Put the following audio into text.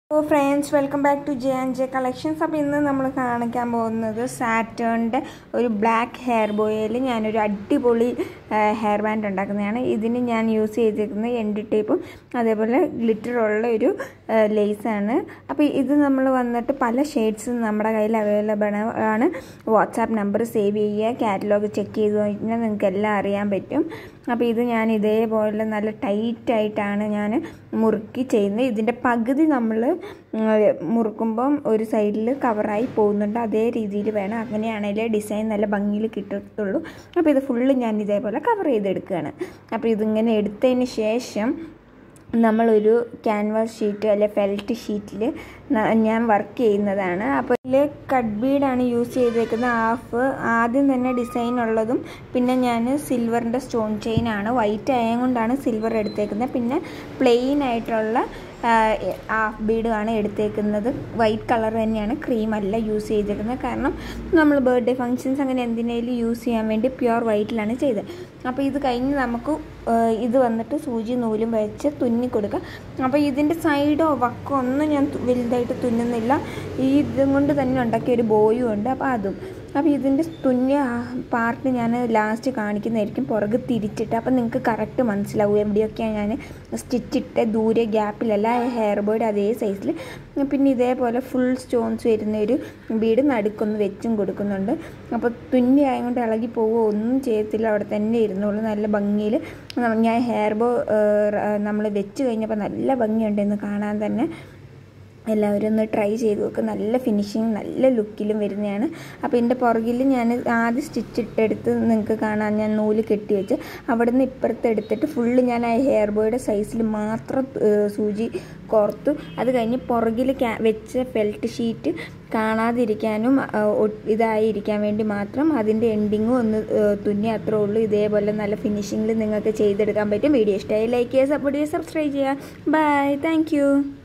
oh friends welcome back to J and J collections അപ്പോൾ ഇന്ന് നമ്മൾ കാണിക്കാൻ പോകുന്നത് സാറ്റേണിൻ്റെ ഒരു ബ്ലാക്ക് ഹെയർ ബോയിൽ ഞാനൊരു അടിപൊളി ഹെയർ ബാൻഡ് ഉണ്ടാക്കുന്നതാണ് ഇതിന് ഞാൻ യൂസ് ചെയ്തിരിക്കുന്നത് എൻഡി ടേപ്പും അതേപോലെ ഗ്ലിറ്ററുള്ള ഒരു ലേസാണ് അപ്പോൾ ഇത് നമ്മൾ വന്നിട്ട് പല ഷെയ്ഡ്സ് നമ്മുടെ കയ്യിൽ അവൈലബിൾ ആണ് വാട്സാപ്പ് നമ്പർ സേവ് ചെയ്യുക കാറ്റലോഗ് ചെക്ക് ചെയ്ത് കഴിഞ്ഞാൽ നിങ്ങൾക്ക് എല്ലാം അറിയാൻ പറ്റും അപ്പോൾ ഇത് ഞാൻ ഇതേപോലെ നല്ല ടൈറ്റായിട്ടാണ് ഞാൻ മുറുക്കി ചെയ്യുന്നത് ഇതിൻ്റെ പകുതി നമ്മൾ മുറുക്കുമ്പം ഒരു സൈഡിൽ കവറായി പോകുന്നുണ്ട് അതേ രീതിയിൽ വേണം അങ്ങനെയാണെങ്കിൽ ഡിസൈൻ നല്ല ഭംഗിയിൽ കിട്ടത്തുള്ളൂ അപ്പോൾ ഇത് ഫുള്ള് ഞാൻ ഇതേപോലെ കവർ ചെയ്തെടുക്കുകയാണ് അപ്പോൾ ഇതിങ്ങനെ എടുത്തതിന് ശേഷം നമ്മളൊരു ക്യാൻവാസ് ഷീറ്റ് അല്ലെ ഫെൽറ്റ് ഷീറ്റിൽ ഞാൻ വർക്ക് ചെയ്യുന്നതാണ് അപ്പോൾ ഇതിൽ കട്ട് ബീഡാണ് യൂസ് ചെയ്തേക്കുന്നത് ഹാഫ് ആദ്യം തന്നെ ഡിസൈൻ ഉള്ളതും പിന്നെ ഞാൻ സിൽവറിൻ്റെ സ്റ്റോൺ ചെയിൻ ആണ് വൈറ്റ് ആയത് കൊണ്ടാണ് സിൽവർ എടുത്തേക്കുന്നത് പിന്നെ പ്ലെയിൻ ആയിട്ടുള്ള ഹാഫ് ബീഡുമാണ് എടുത്തേക്കുന്നത് വൈറ്റ് കളർ തന്നെയാണ് ക്രീം അല്ല യൂസ് ചെയ്തേക്കുന്നത് കാരണം നമ്മൾ ബർത്ത്ഡേ ഫങ്ഷൻസ് അങ്ങനെ എന്തിനേലും യൂസ് ചെയ്യാൻ വേണ്ടി പ്യുവർ വൈറ്റിലാണ് ചെയ്തത് അപ്പോൾ ഇത് കഴിഞ്ഞ് നമുക്ക് ഇത് വന്നിട്ട് സൂചി നൂലും വെച്ച് തുന്നി കൊടുക്കുക അപ്പോൾ ഇതിൻ്റെ സൈഡോ വക്കോ ഒന്നും ഞാൻ വലുതായിട്ട് തുന്നുന്നില്ല ഈ ഇതും കൊണ്ട് തന്നെ ഉണ്ടാക്കിയ ഒരു ബോയും ഉണ്ട് അപ്പോൾ അതും അപ്പോൾ ഇതിൻ്റെ തുന്നിയ പാർട്ട് ഞാൻ ലാസ്റ്റ് കാണിക്കുന്നതായിരിക്കും പുറകെ തിരിച്ചിട്ട് അപ്പോൾ നിങ്ങൾക്ക് കറക്റ്റ് മനസ്സിലാവും എവിടെയൊക്കെയാണ് ഞാൻ സ്റ്റിച്ചിട്ട് ദൂരെ ഗ്യാപ്പിലല്ല ഹെയർ ബോയുടെ അതേ സൈസിൽ പിന്നെ ഇതേപോലെ ഫുൾ സ്റ്റോൺസ് വരുന്ന ഒരു ബീഡ് നടുക്കൊന്ന് വെച്ചും കൊടുക്കുന്നുണ്ട് അപ്പോൾ തുന്നി ആയതുകൊണ്ട് ഇളകി പോവുകയോ ഒന്നും ചെയ്യത്തില്ല അവിടെ തന്നെ ഇരുന്നുള്ളൂ നല്ല ഭംഗിയിൽ ഞാൻ ഹെയർ ബോ നമ്മൾ വെച്ച് കഴിഞ്ഞപ്പോൾ നല്ല ഭംഗിയുണ്ട് എന്ന് കാണാൻ തന്നെ എല്ലാവരും ഒന്ന് ട്രൈ ചെയ്ത് നോക്കുക നല്ല ഫിനിഷിങ് നല്ല ലുക്കിലും വരുന്നതാണ് അപ്പോൾ ഇതിൻ്റെ പുറകിൽ ഞാൻ ആദ്യം സ്റ്റിച്ച് ഇട്ടെടുത്ത് നിങ്ങൾക്ക് കാണാൻ ഞാൻ നൂല് കെട്ടി വെച്ച് അവിടെ നിന്ന് ഇപ്പുറത്ത് എടുത്തിട്ട് ഫുള്ള് ഞാൻ ആ ഹെയർ ബോയുടെ സൈസിൽ മാത്രം സൂചി കോർത്തു അത് കഴിഞ്ഞ് പുറകിൽ വെച്ച ഫെൽറ്റ് ഷീറ്റ് കാണാതിരിക്കാനും ഇതായിരിക്കാൻ വേണ്ടി മാത്രം അതിൻ്റെ എൻഡിങ്ങും ഒന്ന് തുന്നി അത്രേ ഉള്ളൂ ഇതേപോലെ നല്ല ഫിനിഷിങ്ങിൽ നിങ്ങൾക്ക് ചെയ്തെടുക്കാൻ പറ്റും വീഡിയോ ഇഷ്ടമായി ലൈക്ക് ചെയ്യുക സപ്പോർട്ട് ചെയ്യുക സബ്സ്ക്രൈബ് ചെയ്യുക ബൈ താങ്ക്